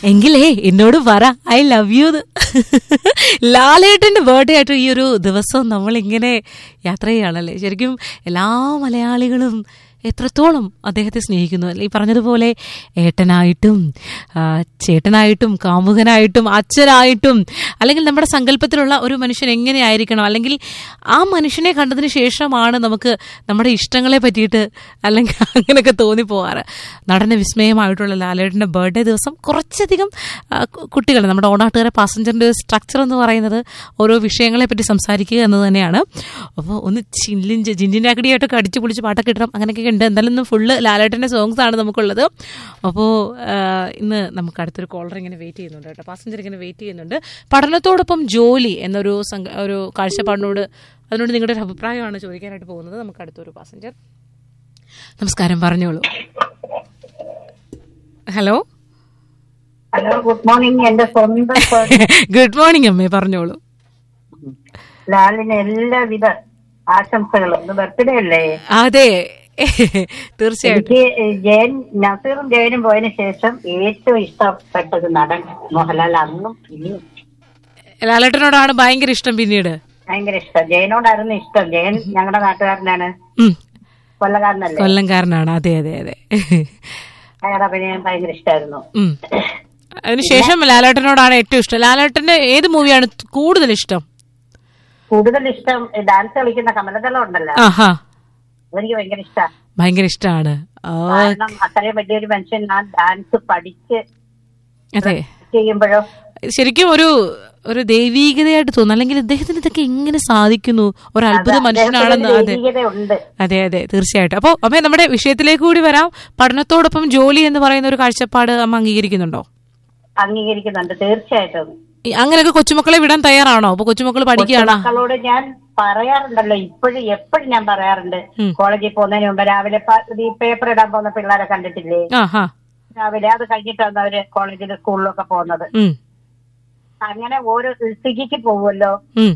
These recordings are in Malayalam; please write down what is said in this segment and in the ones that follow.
എങ്കിലേ എന്നോട് പറ ഐ ലവ് യു ലാലേട്ടന്റെ ബർത്ത്ഡേ ആയിട്ട് ഈ ഒരു ദിവസം നമ്മളിങ്ങനെ യാത്ര ചെയ്യുകയാണല്ലേ ശരിക്കും എല്ലാ മലയാളികളും എത്രത്തോളം അദ്ദേഹത്തെ സ്നേഹിക്കുന്നു അല്ലെ ഈ പറഞ്ഞതുപോലെ ഏട്ടനായിട്ടും ആ, ചേട്ടനായിട്ടും കാമുകനായിട്ടും അച്ഛനായിട്ടും അല്ലെങ്കിൽ നമ്മുടെ സങ്കല്പത്തിലുള്ള ഒരു മനുഷ്യൻ എങ്ങനെയായിരിക്കണം അല്ലെങ്കിൽ ആ മനുഷ്യനെ കണ്ടതിന് ശേഷമാണ് നമുക്ക് നമ്മുടെ ഇഷ്ടങ്ങളെ പറ്റിയിട്ട് അല്ലെങ്കിൽ അങ്ങനെയൊക്കെ തോന്നിപ്പോവാറ് നടന വിസ്മയമായിട്ടുള്ള ലാലേട്ടൻ്റെ ബർത്ത്ഡേ ദിവസം കുറച്ചധികം ആ, കു- കുട്ടികൾ നമ്മുടെ ഓണാട്ടുകാരെ പാസഞ്ചറിൻ്റെ സ്ട്രക്ചർ എന്ന് പറയുന്നത് ഓരോ വിഷയങ്ങളെ പറ്റി സംസാരിക്കുക എന്ന് തന്നെയാണ് അപ്പോൾ ഒന്ന് ചില്ലിൻ ജിഞ്ചിൻ്റെ അക്കടിയായിട്ടൊക്കെ അടിച്ചു പൊളിച്ച് പാട്ടൊക്കെ ഇടണം അങ്ങനെയൊക്കെ ഉണ്ട് എന്തായാലും ഇന്ന് ഫുള്ള് ലാലേട്ടൻ്റെ സോങ്സ് ആണ് നമുക്കുള്ളത് അപ്പോൾ ഇന്ന് നമുക്ക് അടുത്തൊരു കോളർ ഇങ്ങനെ വെയിറ്റ് ചെയ്യുന്നുണ്ട് കേട്ടോ പാസഞ്ചർ ഇങ്ങനെ വെയിറ്റ് ചെയ്യുന്നുണ്ട് പഠനത്തോടൊപ്പം ജോലി എന്നൊരു സംഘ ഒരു കാഴ്ചപ്പാടിനോട് അതിനോട് നിങ്ങളുടെ ഒരു അഭിപ്രായമാണ് ചോദിക്കാനായിട്ട് പോകുന്നത് നമുക്ക് അടുത്തൊരു പാസഞ്ചർ നമസ്കാരം പറഞ്ഞോളൂ ഹലോ ഹലോ ഗുഡ് മോർണിംഗ് എന്റെ സ്വന്തം പേഴ്സൺ ഗുഡ് മോർണിംഗ് അമ്മേ പറഞ്ഞോളൂ ലാലിന് എല്ലാവിധ ആശംസകളും ഇന്ന് ബർത്ത്ഡേ അല്ലേ അതെ തീർച്ചയായിട്ടും എനിക്ക് ജയൻ നസീറും ജയനും പോയതിനു ശേഷം ഏറ്റവും ഇഷ്ടപ്പെട്ടത് നടൻ മോഹൻലാൽ അന്നും ഇനിയും ലാലേട്ടനോടാണ് ഭയങ്കര ഇഷ്ടം പിന്നീട് ഭയങ്കര ഇഷ്ടം ജയനോടായിരുന്നു ഇഷ്ടം ജയൻ ഞങ്ങളുടെ നാട്ടുകാരനാണ് ഉം. കൊല്ലക്കാരനല്ലേ കൊല്ലംകാരനാണ് അതെ അതെ അതെ അയാളുടെ അഭിനയം ഭയങ്കര ഇഷ്ടമായിരുന്നു ഉം. അതിനുശേഷം ലാലേട്ടനോടാണ് ഏറ്റവും ഇഷ്ടം ലാലേട്ടന്റെ ഏത് മൂവിയാണ് കൂടുതൽ ഇഷ്ടം കൂടുതൽ ഇഷ്ടം ഡാൻസ് കളിക്കുന്ന കമലദളം ഉണ്ടല്ലോ ആഹാ അതെനിക്ക് ഭയങ്കര ഇഷ്ടമാണ് ഭയങ്കര ഇഷ്ടമാണ് ആ, കാരണം അത്രയും വലിയൊരു മനുഷ്യൻ ആ ഡാൻസ് പഠിച്ച് അതെ ചെയ്യുമ്പോഴോ ശരിക്കും ഒരു ഒരു ദൈവീകതയായിട്ട് തോന്നുന്നു അല്ലെങ്കിൽ ഇദ്ദേഹത്തിന് ഇതൊക്കെ എങ്ങനെ സാധിക്കുന്നു ഒരു അത്ഭുത മനുഷ്യനാണെന്ന് അതെ ഉണ്ട് അതെ അതെ തീർച്ചയായിട്ടും അപ്പോൾ അമ്മ നമ്മുടെ വിഷയത്തിലേക്ക് കൂടി വരാം പഠനത്തോടൊപ്പം ജോലി എന്ന് പറയുന്ന ഒരു കാഴ്ചപ്പാട് അമ്മ അംഗീകരിക്കുന്നുണ്ടോ അംഗീകരിക്കുന്നുണ്ട് തീർച്ചയായിട്ടും ഈ അങ്ങനെയൊക്കെ കൊച്ചുമക്കളെ വിടാൻ തയ്യാറാണോ അപ്പൊ കൊച്ചുമക്കൾ പഠിക്കുകയാണോ മക്കളോട് ഞാൻ പറയാറുണ്ടല്ലോ ഇപ്പോഴും എപ്പോഴും ഞാൻ പറയാറുണ്ട് ഉം. കോളേജിൽ പോകുന്നതിന് മുമ്പ് രാവിലെ പ- ഈ പേപ്പർ ഇടാൻ പോകുന്ന പിള്ളേരെ കണ്ടിട്ടില്ലേ ആ ഹാ രാവിലെ അത് കഴിഞ്ഞിട്ടാണ് അവര് കോളേജിലും സ്കൂളിലൊക്കെ പോകുന്നത് ഉം അങ്ങനെ ഓരോ സിഗിക്ക് പോകുമല്ലോ ഉം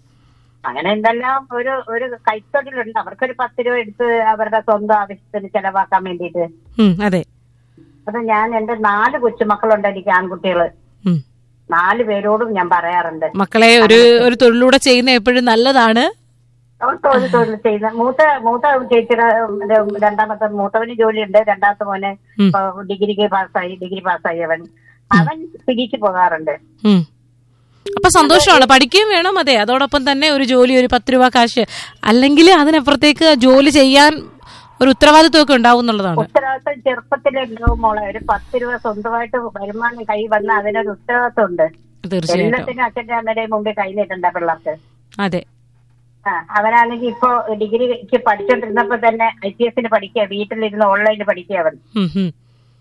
അങ്ങനെ എന്തെല്ലാം ഒരു ഒരു കൈത്തൊഴിലുണ്ട് അവർക്കൊരു പത്ത് രൂപ എടുത്ത് അവരുടെ സ്വന്തം ആവശ്യത്തിന് ചെലവാക്കാൻ വേണ്ടിയിട്ട് ഉം അതെ അത് ഞാൻ എന്റെ നാല് കൊച്ചുമക്കളുണ്ട് എനിക്ക് ആൺകുട്ടികള് ഉം നാല് പേരോടും ഞാൻ പറയാറുണ്ട് മക്കളെ ഒരു ഒരു തൊഴിലൂടെ ചെയ്യുന്ന എപ്പോഴും നല്ലതാണ് അവർ തൊഴിൽ തൊഴിൽ ചെയ്യുന്ന മൂത്ത മൂത്ത ചേച്ചിയുടെ ഉം, രണ്ടാമത്തെ മൂത്തവന് ജോലിയുണ്ട് രണ്ടാമത്തെ മോന് ഉം. ഇപ്പൊ ഡിഗ്രിക്ക് പാസ്സായി ഡിഗ്രി പാസ്സായി അവൻ അവൻ സിഗിക്ക് പോകാറുണ്ട് ഉം. അപ്പൊ സന്തോഷമാണ് പഠിക്കുകയും വേണം അതെ അതോടൊപ്പം തന്നെ ഒരു ജോലി ഒരു പത്ത് രൂപ കാശ് അല്ലെങ്കിൽ അതിനപ്പുറത്തേക്ക് ജോലി ചെയ്യാൻ ഒരു ഉത്തരവാദിത്വമൊക്കെ ഉണ്ടാവും എന്നുള്ളതാണ് ഉത്തരവാദിത്വം ചെറുപ്പത്തിലേ ഉണ്ടാവും മോളെ ഒരു പത്ത് രൂപ സ്വന്തമായിട്ട് വരുമാനം കൈ വന്ന അതിനൊരു ഉത്തരവാദിത്വം ഉണ്ട് തീർച്ചയായിട്ടും എല്ലാത്തിനും അച്ഛന്റെ അമ്മയുടെയും മുമ്പിൽ കൈ നീട്ടണ്ട പിള്ളേർക്ക് അതെ ആ അവനാണെങ്കിൽ ഇപ്പൊ ഡിഗ്രിക്ക് പഠിച്ചോണ്ടിരുന്നപ്പോ തന്നെ ഐ പി എസിന് പഠിക്കുക വീട്ടിലിരുന്ന് ഓൺലൈനിൽ പഠിക്കുക അവൻ ഉം, ഉം.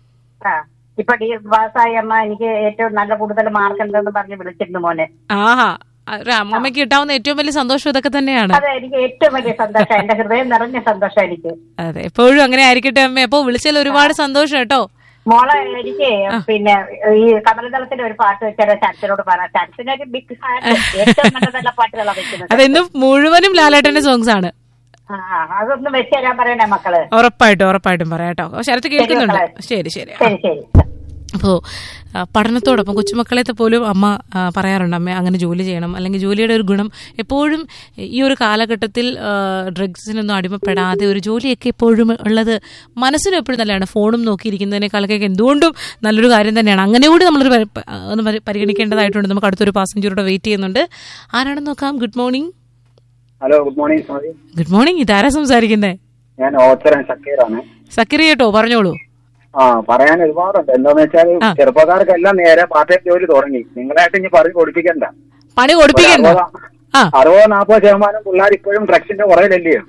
ആ ഇപ്പൊ ഡി പാസ്സായി അമ്മ എനിക്ക് ഏറ്റവും നല്ല കൂടുതൽ മാർക്ക് ഉണ്ടെന്ന് പറഞ്ഞ് വിളിച്ചിരുന്നു മോനെ ആഹാ ഒരു അമ്മമ്മയ്ക്ക് കിട്ടാവുന്ന ഏറ്റവും വലിയ സന്തോഷം ഇതൊക്കെ തന്നെയാണ് അത് എനിക്ക് ഏറ്റവും വലിയ സന്തോഷം എന്റെ ഹൃദയം നിറഞ്ഞ സന്തോഷം എനിക്ക് അതെ എപ്പോഴും അങ്ങനെ ആയിരിക്കട്ടെ അമ്മ അപ്പൊ വിളിച്ചാൽ ഒരുപാട് സന്തോഷം കേട്ടോ മോളെ എനിക്ക് പിന്നെ ഈ കമലതളത്തിന്റെ ഒരു പാട്ട് വെച്ചാൽ ചരത്തിനോട് പറയാം ചരത്തിനൊരു ബിഗ് ഹാൻഡ് ഏറ്റവും നല്ല നല്ല പാട്ടുകളാണ് വെക്കുന്നത് അത് ഇന്ന് മുഴുവനും ലാലേട്ടന്റെ സോങ്സ് ആണ് ആ അതൊന്നും വെച്ച് തരാൻ പറയണേ മക്കള് ഉറപ്പായിട്ടും ഉറപ്പായിട്ടും പറയാം കേട്ടോ ശരത്ത് കേൾക്കുന്നുണ്ട് ശരി ശരി ശരി ശരി അപ്പോൾ പഠനത്തോടൊപ്പം കൊച്ചുമക്കളെ പോലും അമ്മ ആ, പറയാറുണ്ട് അമ്മ അങ്ങനെ ജോലി ചെയ്യണം അല്ലെങ്കിൽ ജോലിയുടെ ഒരു ഗുണം എപ്പോഴും ഈ ഒരു കാലഘട്ടത്തിൽ ആ, ഡ്രഗ്സിനൊന്നും അടിമപ്പെടാതെ ഒരു ജോലിയൊക്കെ എപ്പോഴും ഉള്ളത് മനസ്സിനും എപ്പോഴും നല്ലതാണ് ഫോണും നോക്കിയിരിക്കുന്നതിനേക്കാളൊക്കെ എന്തുകൊണ്ടും നല്ലൊരു കാര്യം തന്നെയാണ് അങ്ങനെ കൂടി നമ്മളൊരു പരി- പ- ഒന്ന് പരി- പരിഗണിക്കേണ്ടതായിട്ടുണ്ട് നമുക്ക് അടുത്തൊരു പാസഞ്ചറോടെ വെയിറ്റ് ചെയ്യുന്നുണ്ട് ആരാണെന്ന് നോക്കാം good morning hello good morning Swathi good morning ഇതാരാ സംസാരിക്കുന്നത് ഞാൻ ഓച്ചറൻ സക്കീറാണ് സക്കറി കേട്ടോ പറഞ്ഞോളൂ ആ പറയാൻ ഒരുപാടുണ്ട് എന്താന്ന് വെച്ചാൽ ആ. ചെറുപ്പക്കാർക്കെല്ലാം നേരെ പാർട്ട് ടൈം ജോലി തുടങ്ങി നിങ്ങളായിട്ട് ഇനി പറഞ്ഞു കൊടുപ്പിക്കണ്ട പണി കൊടുപ്പിക്കണ്ട ഒരു അറുപത് ആ അറുപത് നാൽപ്പത് ശതമാനം പിള്ളേർ ഇപ്പോഴും ഡ്രഗ്സിന്റെ പുറകിലല്ലയോ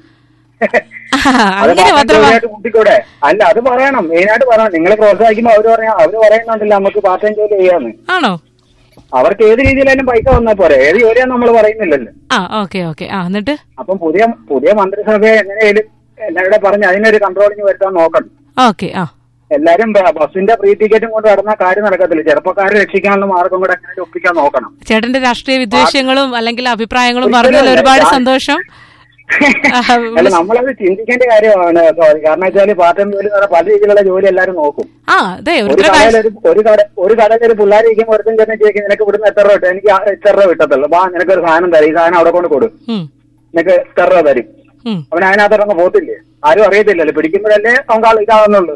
അത് അങ്ങനെ part time മാത്രമാ ജോലിയായിട്ട് കൂട്ടിക്കൂടെ അല്ല അത് പറയണം മെയിനായിട്ട് പറയണം നിങ്ങൾ പ്രോത്സാഹിക്കുമ്പോൾ അവര് പറയാം അവര് പറയുന്നുണ്ടല്ലോ നമുക്ക് പാർട്ട് ടൈം ജോലി ചെയ്യാന്ന് ആണോ അവർക്ക് ഏത് രീതിയിലായാലും പൈസ വന്നാൽ പോരെ ഏത് ജോലിയാന്ന് നമ്മൾ പറയുന്നില്ലല്ലോ ആ ഓക്കെ ഓക്കെ ആ എന്നിട്ട് അപ്പം പുതിയ പുതിയ മന്ത്രിസഭയെ എങ്ങനെയായാലും എല്ലാവരുടെ പറഞ്ഞ് അതിനൊരു കൺട്രോളിങ് വരുത്താൻ നോക്കണം ഓക്കെ ആ എല്ലാരും ബ- ബസിന്റെ ഫ്രീ ടിക്കറ്റും കൊണ്ട് നടന്ന കാര്യം നടക്കത്തില്ല ചെറുപ്പക്കാരെ രക്ഷിക്കാനുള്ള മാർഗം കൂടെ എങ്ങനെ ഒപ്പിക്കാൻ നോക്കണം ചേട്ടന്റെ രാഷ്ട്രീയ വിദ്വേഷങ്ങളും അല്ലെങ്കിൽ അഭിപ്രായങ്ങളും ഒരിക്കലും പറഞ്ഞതിൽ അല്ല. ഒരുപാട് ഞാൻ- സന്തോഷം അല്ല നമ്മളത് ചിന്തിക്കേണ്ട കാര്യമാണ് സോറി കാരണം വെച്ചാൽ പാർട്ട് ടൈം ജോലി എന്ന് പറഞ്ഞാൽ പല രീതിയിലുള്ള ജോലി എല്ലാവരും നോക്കും ആ അതെ ഒരു ഒരു കടയിൽ ഒരു ഒരു കട ഒരു കടയിൽ ഒരു പിള്ളേർ ഇരിക്കുമ്പോൾ ഒരുത്തും ചെന്ന് ചോദിക്കും നിനക്ക് ഇവിടുന്ന് എത്ര രൂപ കിട്ടും എനിക്ക് ആ എത്ര രൂപ കിട്ടത്തുള്ളൂ വാ നിനക്ക് ഒരു സാധനം തരും ഈ സാധനം അവിടെ കൊണ്ട് കൊടുക്കും ഉം, നിനക്ക് എത്ര രൂപ തരും ഉം. അവൻ അതിനകത്തോടങ്ങ് പോത്തില്ലേ ആരും അറിയത്തില്ലല്ലോ പിടിക്കുമ്പോഴല്ലേ നമുക്ക് ഇതാവുന്നുള്ളൂ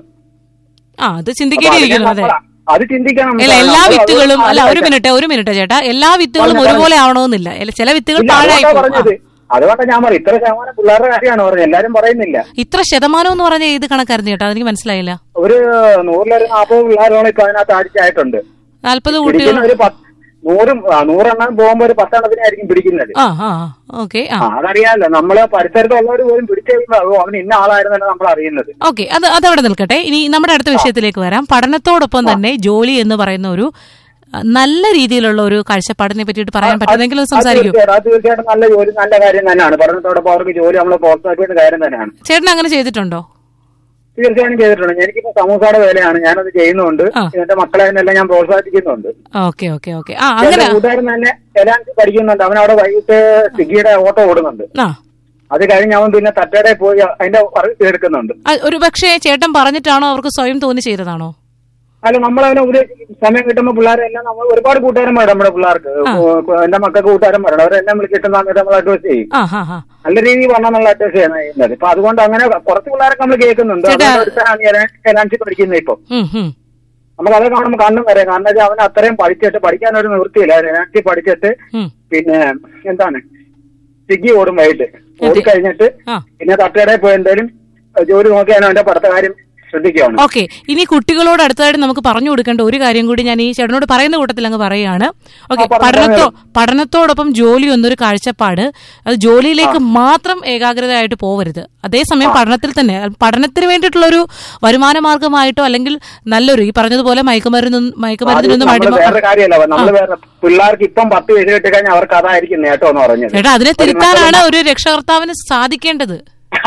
ആ അത് അപ്പൊ ചിന്തിക്കേണ്ടിയിരിക്കുന്നു അതിനെ അതെ നമ്മള് അത് ചിന്തിക്കണം അല്ല എല്ലാ നമ്മൾ അത് വിത്തുകളും അല്ല ഒരു ആലോചിക്കണം. മിനിറ്റ് ഒരു മിനിറ്റ് ചേട്ടാ എല്ലാ വിത്തുകളും പറഞ്ഞോ, ഒരുപോലെ ആവണമെന്നില്ല അല്ല, ചില വിത്തുകൾ ഇല്ല, പാഴായി അതുകൊണ്ടാ പോകും. പറഞ്ഞത് അതുകൊണ്ടാ ഞാൻ പറയും ഇത്ര ശതമാനം പിള്ളേരുടെ കാര്യമാണ് പറഞ്ഞത് എല്ലാരും പറയുന്നില്ല ആ, ഇത്ര ശതമാനം എന്ന് പറഞ്ഞ ഏത് കണക്കായിരുന്നു ചേട്ടാ അതെനിക്ക് മനസ്സിലായില്ല ഒരു നൂറിലൊരു നാൽപ്പത് പിള്ളേരോളം ഇപ്പൊ അതിനകത്ത് ആഴ്ചയായിട്ടുണ്ട് നാല്പത് കുട്ടികൾ പിടിക്കുന്ന ഒരു പത്ത് നൂറും ആ, നൂറെണ്ണം പോകുമ്പോ ഒരു പത്തെണ്ണത്തിനായിരിക്കും പിടിക്കുന്നത് ആ ആ ഓക്കെ ആ ആ, അതറിയാമല്ലോ നമ്മള് പരിസരത്തുള്ളവർ പോലും പിടിച്ചു കഴിയുമ്പോ ഓ, അവൻ ഇന്ന ആളായിരുന്നല്ലോ നമ്മൾ അറിയുന്നത് ഓക്കെ അത് അതവിടെ നിൽക്കട്ടെ ഇനി നമ്മുടെ അടുത്ത വിഷയത്തിലേക്ക് വരാം പഠനത്തോടൊപ്പം തന്നെ ജോലി എന്ന് പറയുന്ന ഒരു ആ, നല്ല രീതിയിലുള്ള ഒരു കാഴ്ചപ്പാടിനെ പറ്റിയിട്ട് പറയാൻ പറ്റുമെങ്കിൽ ഒന്ന് അത് സംസാരിക്കൂ തീർച്ചയായിട്ടും അത് തീർച്ചയായിട്ടും നല്ല ജോലി നല്ല കാര്യം തന്നെയാണ് പഠനത്തോടൊപ്പം അവർക്ക് ജോലി നമ്മൾ പ്രോത്സാഹിപ്പിക്കുന്ന കാര്യം തന്നെയാണ് ചേട്ടൻ അങ്ങനെ ചെയ്തിട്ടുണ്ടോ തീർച്ചയായും ചെയ്തിട്ടുണ്ട് എനിക്കിപ്പോ സമൂസയുടെ വേലയാണ് ഞാനത് ചെയ്യുന്നുണ്ട് ആ. എന്റെ മക്കളെ എന്നെല്ലാം ഞാൻ പ്രോത്സാഹിപ്പിക്കുന്നുണ്ട് ഓക്കെ ഓക്കെ ഓക്കെ ആ അങ്ങനെ എന്റെ കൂട്ടുകാരൻ തന്നെ എലാൻസി പഠിക്കുന്നുണ്ട് അവൻ അവിടെ വൈകിട്ട് സ്വിഗ്ഗിയുടെ ഓട്ടോ ഓടുന്നുണ്ട് ആ അത് കഴിഞ്ഞ് അവൻ പിന്നെ തട്ടയുടെ പോയി അതിന്റെ വർക്ക് എടുക്കുന്നുണ്ട് ആ, ഒരു പക്ഷേ ചേട്ടൻ പറഞ്ഞിട്ടാണോ അവർക്ക് സ്വയം തോന്നി ചെയ്തതാണോ അല്ല നമ്മളതിനെ ഉപദേശിക്കും സമയം കിട്ടുമ്പോൾ പിള്ളേരെല്ലാം നമ്മൾ ഒരുപാട് കൂട്ടുകാരന്മാരുണ്ട് നമ്മുടെ പിള്ളേർക്ക് എന്റെ മക്കൾക്ക് കൂട്ടുകാരന്മാരുണ്ട് അവരെല്ലാം വിളിച്ചിട്ട് സമയത്ത് നമ്മൾ അഡ്വൈസ് ചെയ്യും ആ ഹാ ഹാ നല്ല രീതിയിൽ പറഞ്ഞാൽ അഡ്വൈസ് ചെയ്യണം ചെയ്യുന്നത് ഇപ്പൊ അതുകൊണ്ട് അങ്ങനെ കുറച്ച് പിള്ളേരൊക്കെ നമ്മൾ കേൾക്കുന്നുണ്ട് ചേട്ടാ. അതുകൊണ്ട് ഒരുത്തനാണ് എലാൻസി പഠിക്കുന്നത് ഇപ്പൊ ഉം, ഉം. നമുക്ക് അത് കാണുമ്പോൾ കണ്ണും വരെ കാരണം വെച്ചാൽ അവൻ അത്രയും പഠിച്ചിട്ട് പഠിക്കാൻ ഒരു നിവൃത്തിയില്ല എലാൻസി പഠിച്ചിട്ട് ഉം. പിന്നെ എന്താണ് സ്വിഗ്ഗി ഓടും വൈകിട്ട് ഓടിക്കഴിഞ്ഞിട്ട് ആ പിന്നെ തട്ടുകടയിൽ പോയി എന്തായാലും ജോലി നോക്കിയാലും അവന്റെ പഠിത്ത കാര്യം ശ്രദ്ധിക്കുകയാണ് ഓക്കെ ഇനി കുട്ടികളോട് അടുത്തതായിട്ട് നമുക്ക് പറഞ്ഞു കൊടുക്കേണ്ട ഒരു കാര്യം കൂടി ഞാൻ ഈ ചേട്ടനോട് പറയുന്ന കൂട്ടത്തിൽ അങ്ങ് പറയുകയാണ് ഓക്കെ ആ, പറഞ്ഞോ, പഠനത്തോ പഠനത്തോടൊപ്പം ജോലി എന്നൊരു കാഴ്ചപ്പാട് അത് ജോലിയിലേക്ക് മാത്രം ഏകാഗ്രതയായിട്ട് പോവരുത് അതേസമയം പഠനത്തിൽ തന്നെ പഠനത്തിന് വേണ്ടിയിട്ടുള്ള ഒരു വരുമാന മാർഗമായിട്ടോ അല്ലെങ്കിൽ നല്ലൊരു ഈ പറഞ്ഞതുപോലെ മയക്കുമരുന്ന് മയക്കുമരുന്നിൽ നിന്നും നമ്മള് അടിമ വേറെ കാര്യമല്ല നമ്മള് വേറെ പിള്ളേർക്ക് ഇപ്പം പത്ത് വയസ്സ് കിട്ടി കഴിഞ്ഞാൽ അവർക്ക് അതായിരിക്കും നേട്ടം എന്ന് പറഞ്ഞത് ചേട്ടാ അതിനെ തിരുത്താനാണ് ഒരു രക്ഷകർത്താവിന് സാധിക്കേണ്ടത്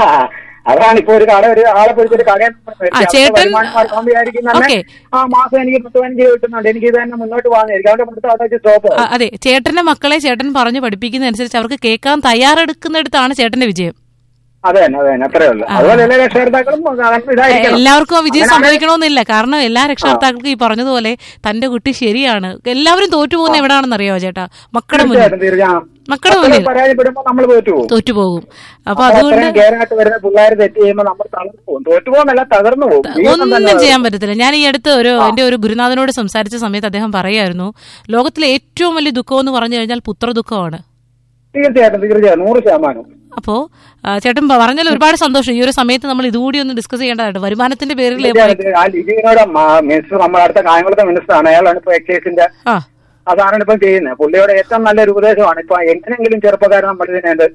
അതാണ് ഇപ്പൊ ഒരു കട ഒരു ആളെ പിടിച്ചൊരു കടയിൽ ആ, ചേട്ടൻ- വിചാരിക്കും തന്നെ ഓക്കേ. ആ മാസം എനിക്ക് പത്ത് പതിനഞ്ച് രൂപ കിട്ടുന്നുണ്ട് എനിക്ക് ഇത് തന്നെ മുന്നോട്ട് പോകുന്നതായിരിക്കും അവന്റെ പഠിത്തം അവിടെ വെച്ച് സ്റ്റോപ്പ് ആ, അതെ ചേട്ടന്റെ മക്കളെ ചേട്ടൻ പറഞ്ഞു പഠിപ്പിക്കുന്നതനുസരിച്ച് അവർക്ക് കേൾക്കാൻ തയ്യാറെടുക്കുന്നിടത്താണ് ചേട്ടന്റെ വിജയം അതെ തന്നെ അതെ തന്നെ അത്രേ ഉള്ളൂ അതുപോലെ എല്ലാ രക്ഷകർത്താക്കളും അങ്ങനെ ഇതായിരിക്കണം എല്ലാവർക്കും ആ വിജയം സംഭവിക്കണമെന്നില്ല കാരണം എല്ലാ രക്ഷകർത്താക്കൾക്കും ഈ പറഞ്ഞതുപോലെ തന്റെ കുട്ടി ശരിയാണ് എല്ലാവരും തോറ്റുപോകുന്ന എവിടാണെന്ന് അറിയാവോ ചേട്ടാ മക്കളുടെ മുന്നിൽ തീർച്ചയായിട്ടും തീർച്ചയായും മക്കളുടെ മക്കള് മുന്നിൽ പരാജയപ്പെടുമ്പോ നമ്മൾ തോറ്റുപോകും തോറ്റുപോകും അപ്പൊ അപ്പൊ അതുകൊണ്ട് അത്രയും കേരളത്തിൽ വരുന്ന പിള്ളേർ തെറ്റ് ചെയ്യുമ്പോൾ നമ്മൾ തളർന്നു പോകും തോറ്റുപോകുന്നല്ല തകർന്നു പോകും ജീവിതം തന്നെ ഒന്നും ചെയ്യാൻ പറ്റത്തില്ല ഞാൻ ഈ അടുത്ത് ഒരു എന്റെ ഒരു ഗുരുനാഥനോട് സംസാരിച്ച സമയത്ത് അദ്ദേഹം പറയായിരുന്നു ലോകത്തിലെ ഏറ്റവും വലിയ ദുഃഖം എന്ന് പറഞ്ഞു കഴിഞ്ഞാൽ പുത്രദുഃഖമാണ് തീർച്ചയായിട്ടും തീർച്ചയായും നൂറ് ശതമാനം അപ്പോ ആ, ചേട്ടൻ പറഞ്ഞാൽ ഒരുപാട് സന്തോഷം ഈ ഒരു സമയത്ത് നമ്മൾ ഇതുകൂടി ഒന്ന് ഡിസ്കസ് ചെയ്യേണ്ടതായിട്ട് വരുമാനത്തിന്റെ പേരിൽ തീർച്ചയായിട്ടും. ആ ലിജിനോട് മിനിസ്റ്റർ നമ്മുടെ അടുത്ത കായംകുളത്തെ മിനിസ്റ്ററാണ് അയാളാണ് ഇപ്പൊ എക്സൈസിന്റെ ആ അതാണ് ഇപ്പം ചെയ്യുന്നത് പുള്ളിയുടെ ഏറ്റവും നല്ലൊരു ഉപദേശമാണ് ഇപ്പൊ എങ്ങനെങ്കിലും ചെറുപ്പക്കാരെ നമ്മൾ ഇതിനെ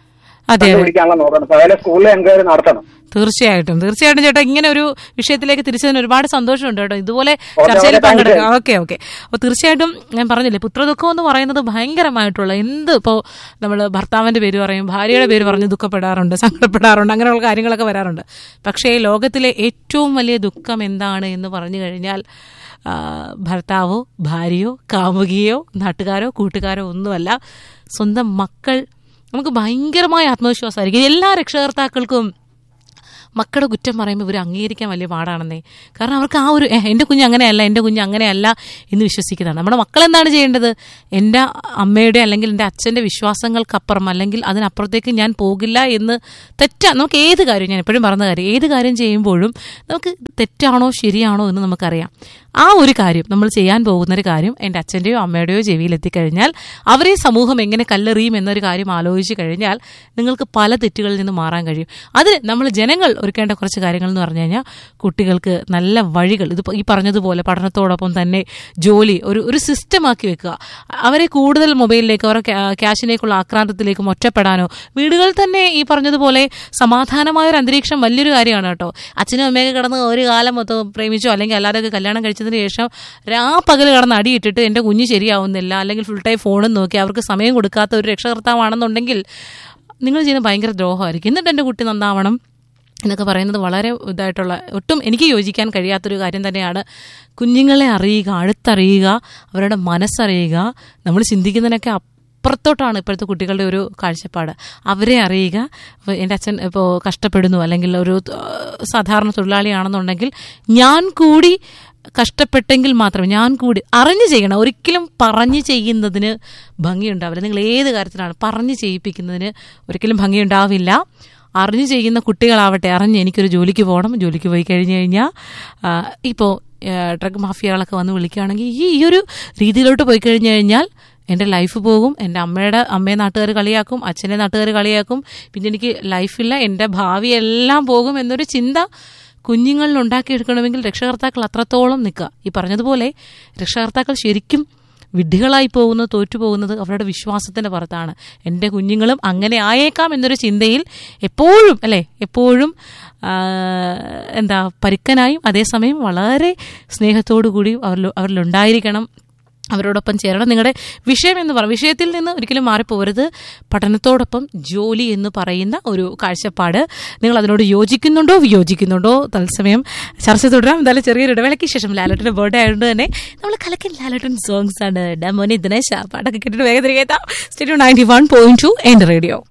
അതെ അതെ പിടിക്കാനുള്ള നോക്കണം അതുപോലെ സ്കൂളിൽ എൻക്വയറി നടത്തണം തീർച്ചയായിട്ടും തീർച്ചയായിട്ടും ചേട്ടാ ഇങ്ങനെ ഒരു വിഷയത്തിലേക്ക് തിരിച്ചതിന് ഒരുപാട് സന്തോഷമുണ്ട് കേട്ടോ ഇതുപോലെ ഓക്കേ, ചർച്ചയിൽ ഓക്കേ, താങ്ക് പങ്കെടുക്കാം ഓക്കെ ഓക്കെ അപ്പൊ തീർച്ചയായിട്ടും ഞാൻ പറഞ്ഞില്ലേ പുത്രദുഃഖം എന്ന് പറയുന്നത് ഭയങ്കരമായിട്ടുള്ള എന്ത് ഇപ്പോൾ നമ്മൾ ഭർത്താവിന്റെ പേര് പറയും ഭാര്യയുടെ പേര് പറഞ്ഞ് ദുഃഖപ്പെടാറുണ്ട് സങ്കടപ്പെടാറുണ്ട് അങ്ങനെയുള്ള കാര്യങ്ങളൊക്കെ വരാറുണ്ട് പക്ഷേ ലോകത്തിലെ ഏറ്റവും വലിയ ദുഃഖം എന്താണ് എന്ന് പറഞ്ഞു കഴിഞ്ഞാൽ ആ, ഭർത്താവോ ഭാര്യയോ കാമുകിയോ നാട്ടുകാരോ കൂട്ടുകാരോ ഒന്നുമല്ല സ്വന്തം മക്കൾ നമുക്ക് ഭയങ്കരമായ ആത്മവിശ്വാസമായിരിക്കും എല്ലാ രക്ഷകർത്താക്കൾക്കും മക്കളുടെ കുറ്റം പറയുമ്പോൾ ഇവർ അംഗീകരിക്കാൻ വലിയ പാടാണെന്നേ കാരണം അവർക്ക് ആ ഒരു "ഏ, എൻ്റെ കുഞ്ഞ് അങ്ങനെയല്ല എൻ്റെ കുഞ്ഞ് അങ്ങനെയല്ല എന്ന് വിശ്വസിക്കുന്നതാണ് നമ്മുടെ മക്കൾ എന്താണ് ചെയ്യേണ്ടത് എൻ്റെ അമ്മയുടെ അല്ലെങ്കിൽ എൻ്റെ അച്ഛൻ്റെ വിശ്വാസങ്ങൾക്കപ്പുറം അല്ലെങ്കിൽ അതിനപ്പുറത്തേക്ക് ഞാൻ പോകില്ല എന്ന് തെറ്റാ നമുക്ക് ഏത് കാര്യം ഞാൻ എപ്പോഴും പറഞ്ഞ കാര്യം ഏത് കാര്യം ചെയ്യുമ്പോഴും നമുക്ക് തെറ്റാണോ ശരിയാണോ എന്ന് നമുക്കറിയാം ആ ഒരു കാര്യം നമ്മൾ ചെയ്യാൻ പോകുന്ന ഒരു കാര്യം എൻ്റെ അച്ഛൻ്റെയോ അമ്മയുടെയോ ചെവിയിൽ എത്തിക്കഴിഞ്ഞാൽ അവരെ സമൂഹം എങ്ങനെ കല്ലെറിയും എന്നൊരു കാര്യം ആലോചിച്ച് കഴിഞ്ഞാൽ നിങ്ങൾക്ക് പല തെറ്റുകളിൽ നിന്ന് മാറാൻ കഴിയും അതിന് നമ്മൾ ജനങ്ങൾ ഒരുക്കേണ്ട കുറച്ച് കാര്യങ്ങൾ എന്ന് പറഞ്ഞു കഴിഞ്ഞാൽ കുട്ടികൾക്ക് നല്ല വഴികൾ ഇത് ഈ പറഞ്ഞതുപോലെ പഠനത്തോടൊപ്പം തന്നെ ജോലി ഒരു ഒരു സിസ്റ്റമാക്കി വെക്കുക അവരെ കൂടുതൽ മൊബൈലിലേക്ക് അവരെ ക്യാ- ക്യാഷിലേക്കുള്ള ആക്രാന്തത്തിലേക്കും ഒറ്റപ്പെടാനോ വീടുകളിൽ തന്നെ ഈ പറഞ്ഞതുപോലെ സമാധാനമായ ഒരു അന്തരീക്ഷം വലിയൊരു കാര്യമാണ് കേട്ടോ അച്ഛനും അമ്മയൊക്കെ കിടന്ന് ഒരു കാലം മൊത്തം പ്രേമിച്ചോ അല്ലെങ്കിൽ അല്ലാതെയൊക്കെ കല്യാണം കഴിച്ചതിന് ശേഷം രാ പകൽ കിടന്ന് അടിയിട്ടിട്ട് എൻ്റെ കുഞ്ഞ് ശരിയാവുന്നില്ല അല്ലെങ്കിൽ ഫുൾ ടൈം ഫോണും നോക്കി അവർക്ക് സമയം കൊടുക്കാത്ത ഒരു രക്ഷകർത്താവാണെന്നുണ്ടെങ്കിൽ നിങ്ങൾ ചെയ്യുന്ന ഭയങ്കര ദ്രോഹമായിരിക്കും എന്നിട്ട് എൻ്റെ കുട്ടി നന്നാവണം എന്നൊക്കെ പറയുന്നത് വളരെ ഇതായിട്ടുള്ള ഒട്ടും എനിക്ക് യോജിക്കാൻ കഴിയാത്തൊരു കാര്യം തന്നെയാണ് കുഞ്ഞുങ്ങളെ അറിയുക അടുത്തറിയുക അവരുടെ മനസ്സറിയുക നമ്മൾ ചിന്തിക്കുന്നതിനൊക്കെ അപ്പുറത്തോട്ടാണ് ഇപ്പോഴത്തെ കുട്ടികളുടെ ഒരു കാഴ്ചപ്പാട് അവരെ അറിയുക ഇപ്പൊ എൻ്റെ അച്ഛൻ ഇപ്പോൾ കഷ്ടപ്പെടുന്നു അല്ലെങ്കിൽ ഒരു ആ, സാധാരണ തൊഴിലാളിയാണെന്നുണ്ടെങ്കിൽ ഞാൻ കൂടി കഷ്ടപ്പെട്ടെങ്കിൽ മാത്രമേ ഞാൻ കൂടി അറിഞ്ഞു ചെയ്യണം ഒരിക്കലും പറഞ്ഞു ചെയ്യുന്നതിന് ഭംഗിയുണ്ടാവില്ല നിങ്ങൾ ഏത് കാര്യത്തിലാണ് പറഞ്ഞു ചെയ്യിപ്പിക്കുന്നതിന് ഒരിക്കലും ഭംഗിയുണ്ടാവില്ല അറിഞ്ഞു ചെയ്യുന്ന കുട്ടികളാവട്ടെ അറിഞ്ഞ് എനിക്കൊരു ജോലിക്ക് പോകണം ജോലിക്ക് പോയി കഴിഞ്ഞു കഴിഞ്ഞാൽ ഇപ്പോൾ ഡ്രഗ് മാഫിയകളൊക്കെ വന്ന് വിളിക്കുകയാണെങ്കിൽ ഈ ഈ ഒരു രീതിയിലോട്ട് പോയി കഴിഞ്ഞു കഴിഞ്ഞാൽ എൻ്റെ ലൈഫ് പോകും എൻ്റെ അമ്മയുടെ അമ്മയെ നാട്ടുകാർ കളിയാക്കും അച്ഛനെ നാട്ടുകാർ കളിയാക്കും പിന്നെ എനിക്ക് ലൈഫില്ല എൻ്റെ ഭാവി എല്ലാം പോകും എന്നൊരു ചിന്ത കുഞ്ഞുങ്ങളിൽ ഉണ്ടാക്കിയെടുക്കണമെങ്കിൽ രക്ഷകർത്താക്കൾ അത്രത്തോളം നിൽക്കുക ഈ പറഞ്ഞതുപോലെ രക്ഷകർത്താക്കൾ ശരിക്കും വിഡ്ഢികളായി പോകുന്നത് തോറ്റുപോകുന്നത് അവരുടെ വിശ്വാസത്തിന്റെ പുറത്താണ് എൻ്റെ കുഞ്ഞുങ്ങളും അങ്ങനെ ആയേക്കാം എന്നൊരു ചിന്തയിൽ എപ്പോഴും അല്ലേ എപ്പോഴും ആ, എന്താ പരുക്കനായും അതേസമയം വളരെ സ്നേഹത്തോടു കൂടിയും അവരിൽ അവരിലുണ്ടായിരിക്കണം അവരോടൊപ്പം ചേരണം നിങ്ങളുടെ വിഷയം എന്ന് പറ വിഷയത്തിൽ നിന്ന് ഒരിക്കലും മാറിപ്പോരുത് പഠനത്തോടൊപ്പം ജോലി എന്ന് പറയുന്ന ഒരു കാഴ്ചപ്പാട് നിങ്ങൾ അതിനോട് യോജിക്കുന്നുണ്ടോ വിയോജിക്കുന്നുണ്ടോ തത്സമയം ചർച്ച തുടരാം എന്തായാലും ചെറിയൊരു ഇടവേളയ്ക്ക് ശേഷം ലാലട്ടൻ്റെ ബർത്ത്ഡേ ആയതുകൊണ്ട് തന്നെ നമ്മൾ കലക്കൻ ലാലട്ടൻ സോങ്സ് ആണ് ഡമോനി ദിനേശ് ആ പാട്ടൊക്കെ കേട്ടിട്ട് വേഗം തിരികെ എത്താം സ്റ്റേഡിയോ നയൻറ്റി വൺ പോയിന്റ് ടു എൻ്റെ റേഡിയോ